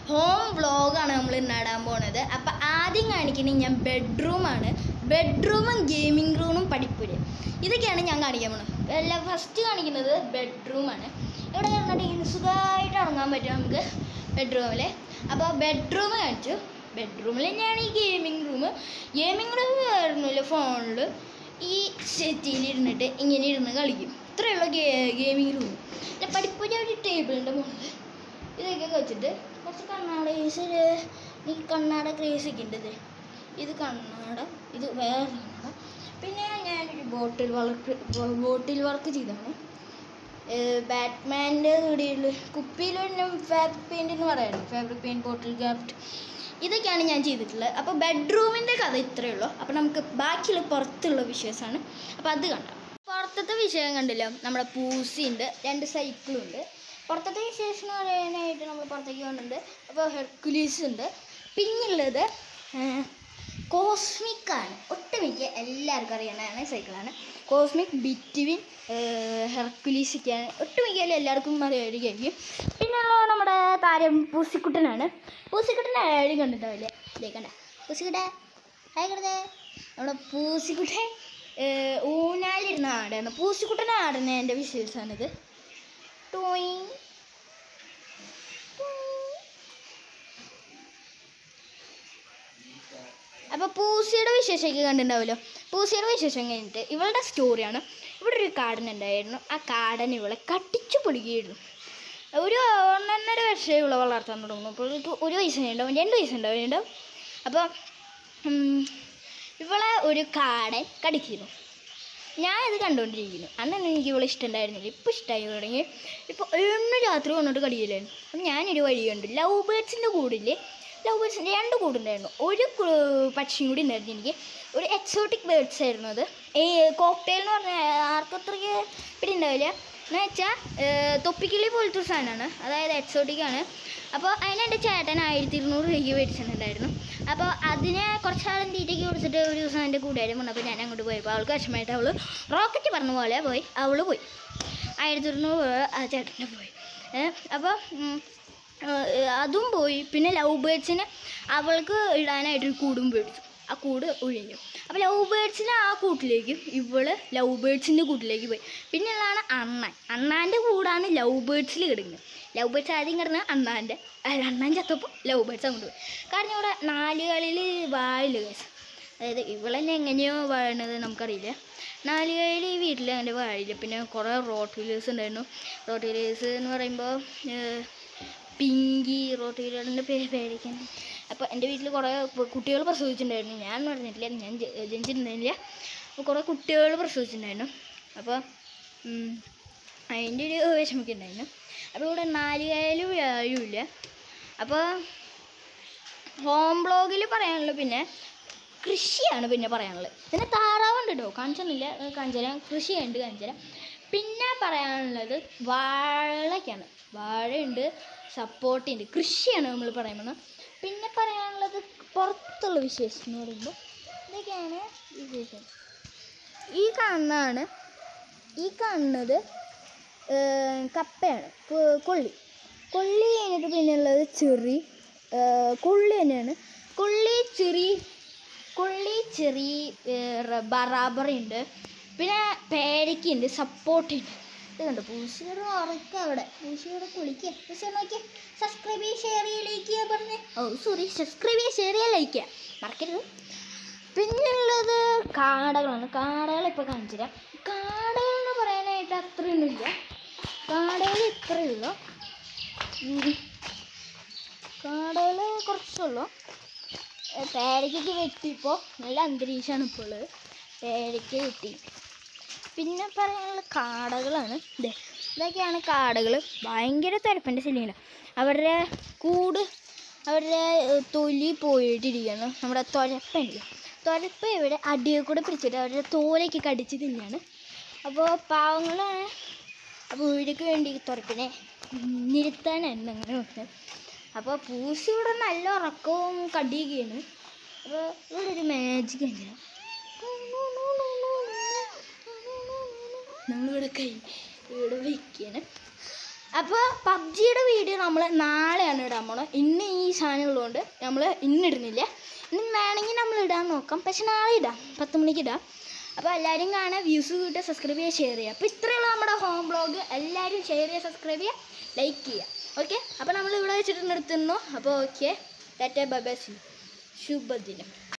Home വ്ളോഗാണ് നമ്മൾ നടാൻ പോണത് അപ്പം ആദ്യം കാണിക്കുന്നത് ഞാൻ ബെഡ്റൂമാണ് ബെഡ്റൂമും ഗെയിമിംഗ് റൂമും പഠിപ്പുരയും ഇതൊക്കെയാണ് ഞാൻ കാണിക്കാൻ പോണത് അല്ല ഫസ്റ്റ് കാണിക്കുന്നത് ബെഡ്റൂമാണ് ഇവിടെ കണ്ടിട്ട് സുഖമായിട്ട് ഉറങ്ങാൻ പറ്റും നമുക്ക് ബെഡ്റൂമിൽ അപ്പോൾ ബെഡ്റൂം കാണിച്ചു ബെഡ്റൂമിൽ തന്നെയാണ് ഈ ഗെയിമിംഗ് റൂം ഗെയിമിംഗ് റൂം വരുന്നില്ല ഫോണിൽ ഈ സെറ്റിയിൽ ഇരുന്നിട്ട് ഇങ്ങനെ ഇരുന്ന് കളിക്കും ഇത്രയുള്ള ഗേ ഗെയിമിംഗ് റൂം പിന്നെ പഠിപ്പുര ഒരു ടേബിളിൻ്റെ മുകളിൽ ഇതൊക്കെ വെച്ചിട്ട് കുറച്ച് കണ്ണാട കേസ് എനിക്ക് കണ്ണാട ക്രേസ് ഒക്കെ ഉണ്ട് ഇത് ഇത് കണ്ണാട ഇത് വേറെ കണ്ണാട പിന്നെ ഞാനൊരു ബോട്ടിൽ വർക്ക് ബോട്ടിൽ വർക്ക് ചെയ്താണ് ബാറ്റ്മാൻ്റെ വീടിൽ കുപ്പിയിൽ ഫാബ്രിക് പെയിൻ്റ് എന്ന് പറയുന്നത് ഫാബ്രിക് പെയിൻറ്റ് ബോട്ടിൽ ക്രാഫ്റ്റ് ഇതൊക്കെയാണ് ഞാൻ ചെയ്തിട്ടുള്ളത് അപ്പോൾ ബെഡ്റൂമിൻ്റെ കഥ ഇത്രയേ ഉള്ളൂ അപ്പോൾ നമുക്ക് ബാക്കിയുള്ള പുറത്തുള്ള വിഷയസാണ് അപ്പോൾ അത് കണ്ട പുറത്തത്തെ വിഷയം കണ്ടില്ല നമ്മുടെ പൂസിയുണ്ട് രണ്ട് സൈക്കിളുണ്ട് പുറത്തത്തെ വിശേഷം എന്ന് പറയാനായിട്ട് നമ്മൾ പുറത്തേക്ക് പോകുന്നുണ്ട് അപ്പോൾ ഹെർക്കുലീസ് ഉണ്ട് പിന്നുള്ളത് കോസ്മിക് ആണ് ഒട്ടുമിക്ക എല്ലാവർക്കും അറിയാവുന്നതാണ് സൈക്കിളാണ് കോസ്മിക് ബിറ്റ്വിൻ ഹെർക്കുലീസ് ഒക്കെയാണ് ഒട്ടുമിക്ക എല്ലാവർക്കും അറിയായിരിക്കും പിന്നെ ഉള്ളത് നമ്മുടെ താരം പൂസിക്കുട്ടനാണ് പൂസിക്കുട്ടനെ ആരും കണ്ടിട്ടാവില്ല ഇതേ കണ്ട പൂസിക്കുട്ട ഹായ് കിടന്നേ നമ്മുടെ പൂസിക്കുട്ടൻ ഏഹ്, ഊഞ്ഞാലിരുന്ന ആടാണ് പൂസിക്കുട്ടനെ ആടുന്ന എൻ്റെ വിശേഷമാണിത് ടോയ് അപ്പോൾ പൂസിയുടെ വിശേഷമൊക്കെ കണ്ടിട്ടുണ്ടാവുമല്ലോ പൂസിയുടെ വിശേഷം കഴിഞ്ഞിട്ട് ഇവളുടെ സ്റ്റോറിയാണ് ഇവിടെ ഒരു കാടൻ ഉണ്ടായിരുന്നു ആ കാടൻ ഇവളെ കട്ടിച്ചു പൊളിക്കുകയായിരുന്നു ഒരു ഒന്നൊന്നര വർഷമേ ഇവളെ വളർത്താൻ തുടങ്ങുന്നു അപ്പോൾ ഇവൾക്ക് ഒരു വയസ്സുണ്ടാവും രണ്ട് വയസ്സുണ്ടാവും ഉണ്ടാവും അപ്പോൾ ഉം, ഇവളെ ഒരു കാടൻ കടിക്കുന്നു ഞാനത് കണ്ടുകൊണ്ടിരിക്കുന്നു അന്നൊന്നും എനിക്ക് ഇവളെ ഇഷ്ടമുണ്ടായിരുന്നില്ല ഇപ്പോൾ ഇഷ്ടമായി തുടങ്ങി ഇപ്പോൾ എണ്ണ രാത്രി വന്നിട്ട് കടിയില്ലായിരുന്നു അപ്പം ഞാനൊരു വഴി കണ്ടു ലവ് ബേർഡ്സിൻ്റെ കൂടില്ലേ ലവ് ബേർഡ്സിൻ്റെ രണ്ട് കൂടുണ്ടായിരുന്നു ഒരു കു- പക്ഷിയും കൂടി ഉണ്ടായിരുന്നു എനിക്ക് ഒരു എക്സോട്ടിക് ബേർഡ്സ് ആയിരുന്നു അത് ഈ കോക്ടെയിൽ എന്ന് പറഞ്ഞാൽ ആർക്കത്രയ്ക്ക് ഇവിടെ ഉണ്ടാവില്ല എന്ന് വെച്ചാൽ തൊപ്പിക്കിളി പോലത്തെ ഒരു സാധനമാണ് അതായത് എക്സോട്ടിക് ആണ് അപ്പോൾ അതിന് എൻ്റെ ചേട്ടൻ ആയിരത്തി ഇരുന്നൂറ് രൂപയ്ക്ക് മേടിച്ചിട്ടുണ്ടായിരുന്നു അപ്പോൾ അതിനെ കുറച്ചാളും തീറ്റയ്ക്ക് കൊടുത്തിട്ട് ഒരു ദിവസം എൻ്റെ കൂട്ടുകാരും വന്നപ്പോൾ ഞാൻ അങ്ങോട്ട് പോയപ്പോൾ അവൾക്ക് വിഷമമായിട്ട് അവൾ റോക്കറ്റ് പറഞ്ഞ പോലെ പോയി അവൾ പോയി ആയിരത്തി ഇരുന്നൂറ് രൂപ ആ ചേട്ടൻ്റെ പോയി ഏ, അപ്പോൾ ഉം, ഏ, അതും പോയി പിന്നെ ലവ് ബേർഡ്സിന് അവൾക്ക് ഇടാനായിട്ടൊരു കൂടും മേടിച്ചു ആ കൂട് ഒഴിഞ്ഞു അപ്പോൾ ലവ് ബേർഡ്സിന് ആ കൂട്ടിലേക്ക് ഇവള് ലവ് ബേർഡ്സിൻ്റെ കൂട്ടിലേക്ക് പോയി പിന്നെയുള്ളതാണ് അണ്ണാൻ അണ്ണാൻ്റെ കൂടാണ് ലവ് ബേർഡ്സിൽ കിടക്കുന്നത് ലവ് ബേർഡ്സ് ആദ്യം കിടന്നത് അണ്ണാൻ്റെ അല്ല, അണ്ണാൻ ചത്തപ്പോൾ ലവ് ബേർഡ്സ് അങ്ങോട്ട് പോയി കാരണം ഇവിടെ നാലുകളിൽ വാഴില്ല കേസ് അതായത് ഇവളെന്നെ എങ്ങനെയോ വാഴണത് നമുക്കറിയില്ല നാലുകളിൽ ഈ വീട്ടിൽ അങ്ങനെ വാഴില്ല പിന്നെ കുറേ റോട്ട് വീലേഴ്സ് ഉണ്ടായിരുന്നു റോട്ട് വീലേഴ്സ് എന്ന് പറയുമ്പോൾ പിങ്കി റോട്ട് വീലറിൻ്റെ പേര് പേടിക്കാൻ അപ്പോൾ എൻ്റെ വീട്ടിൽ കുറേ കുട്ടികൾ പ്രസവിച്ചിട്ടുണ്ടായിരുന്നു ഞാൻ പറഞ്ഞിട്ടില്ല ഞാൻ ജ- ജനിച്ചിട്ടുണ്ടായിരുന്നില്ല അപ്പോൾ കുറേ കുട്ടികൾ പ്രസവിച്ചിട്ടുണ്ടായിരുന്നു അപ്പോൾ ഉം, അതിൻ്റെ ഒരു വിഷമൊക്കെ ഉണ്ടായിരുന്നു അപ്പോൾ ഇവിടെ നാലുകായാലും വ്യാഴുമില്ല അപ്പോൾ ഹോം ബ്ലോഗിൽ പറയാനുള്ളത് പിന്നെ കൃഷിയാണ് പിന്നെ പറയാനുള്ളത് പിന്നെ താറാവുണ്ട് കേട്ടോ കാണിച്ചൊന്നുമില്ല കാണിച്ചുതരാം കൃഷിയുണ്ട് കാണിച്ചുതരാം പിന്നെ പറയാനുള്ളത് വാഴയ്ക്കാണ് വാഴയുണ്ട് സപ്പോർട്ടുണ്ട് കൃഷിയാണ് നമ്മൾ പറയുന്നത് പിന്നെ പറയാനുള്ളത് പുറത്തുള്ള വിശേഷം എന്ന് പറയുമ്പോൾ ഇതൊക്കെയാണ് വിശേഷം ഈ കാണുന്നതാണ് ഈ കാണുന്നത് ഏഹ്, കപ്പയാണ് കൊ- കൊള്ളി കൊള്ളി കഴിഞ്ഞിട്ട് പിന്നെ ഉള്ളത് ചെറി ഏഹ്, കൊള്ളി തന്നെയാണ് കൊള്ളി ചെറി കൊള്ളി ചെറി ബറാബറുണ്ട് പിന്നെ പേരയ്ക്കുണ്ട് സപ്പോർട്ടുണ്ട് ഇത് കണ്ടോ പൂശിയുടെ ഉറക്കം അവിടെ പൂശിയുടെ കുളിക്കുക പൂശി നോക്കിയേ സബ്സ്ക്രൈബ് ചെയ്യുക ഷെയർ ചെയ്യുക ലൈക്ക് ചെയ്യുക പറഞ്ഞ് ഓ സോറി സബ്സ്ക്രൈബ് ചെയ്യുക ഷെയർ ചെയ്യുക ലൈക്ക് ചെയ്യുക മറക്കരുത് പിന്നെയുള്ളത് കാടകളാണ് കാടകൾ ഇപ്പോൾ കാണിച്ചു തരാം കാടകൾ എന്ന് പറയാനായിട്ട് അത്രയൊന്നുമില്ല കാടകൾ ഇത്രയേ ഉള്ളൂ ഉം. കാടകൾ കുറച്ചുള്ളൂ ഏ, പേരയ്ക്കൊക്കെ വെട്ടിയപ്പോൾ നല്ല അന്തരീക്ഷമാണ് ഇപ്പോൾ ഉള്ളത് പേരയ്ക്ക് വെട്ടി പിന്നെ പറയാനുള്ള കാടകളാണ് ഇതേ ഇതൊക്കെയാണ് കാടകൾ ഭയങ്കര തിരപ്പൻ്റെ ശല്യമില്ല അവരുടെ കൂട് അവരുടെ ഏ, തൊലി പോയിട്ടിരിക്കുകയാണ് നമ്മുടെ തുരപ്പല്ലേ തുരപ്പ് ഇവിടെ അടിയിൽ കൂടെ പിടിച്ചിട്ട് അവരുടെ തോലൊക്കെ കടിച്ച് തിന്നാണ് അപ്പോൾ പാവങ്ങളാണ് അപ്പോൾ വീടിക്ക് വേണ്ടി തുരപ്പിനെ നിരുത്താനായിരുന്നു അങ്ങനെ നോക്കുന്നത് അപ്പോൾ പൂസി ഇവിടെ നല്ല ഉറക്കവും കടിയൊക്കെയാണ് അപ്പോൾ ഇവിടെ ഒരു മാജിക് ഉണ്ട് നമ്മളിവിടെ കൈ ഇവിടെ വയ്ക്കാണ് അപ്പോൾ പബ്ജിയുടെ വീഡിയോ നമ്മൾ നാളെയാണ് ഇടാൻ പോണത് ഇന്ന് ഈ സാധനം ഉള്ളതുകൊണ്ട് നമ്മൾ ഇന്ന് ഇടുന്നില്ല ഇന്ന് വേണമെങ്കിൽ നമ്മൾ ഇടാൻ നോക്കാം പക്ഷെ നാളെ ഇടാം പത്ത് മണിക്ക് ഇടാം അപ്പോൾ എല്ലാവരും കാണാൻ വ്യൂസ് കിട്ടുക സബ്സ്ക്രൈബ് ചെയ്യുക ഷെയർ ചെയ്യുക അപ്പോൾ ഇത്രയുള്ള നമ്മുടെ ഹോം ബ്ലോഗ് എല്ലാവരും ഷെയർ ചെയ്യുക സബ്സ്ക്രൈബ് ചെയ്യുക ലൈക്ക് ചെയ്യുക ഓക്കെ അപ്പോൾ നമ്മൾ ഇവിടെ വെച്ചിട്ട് നിർത്തുന്നു അപ്പോൾ ഓക്കെ ടാറ്റ ബൈ ബൈ ശുഭദിനം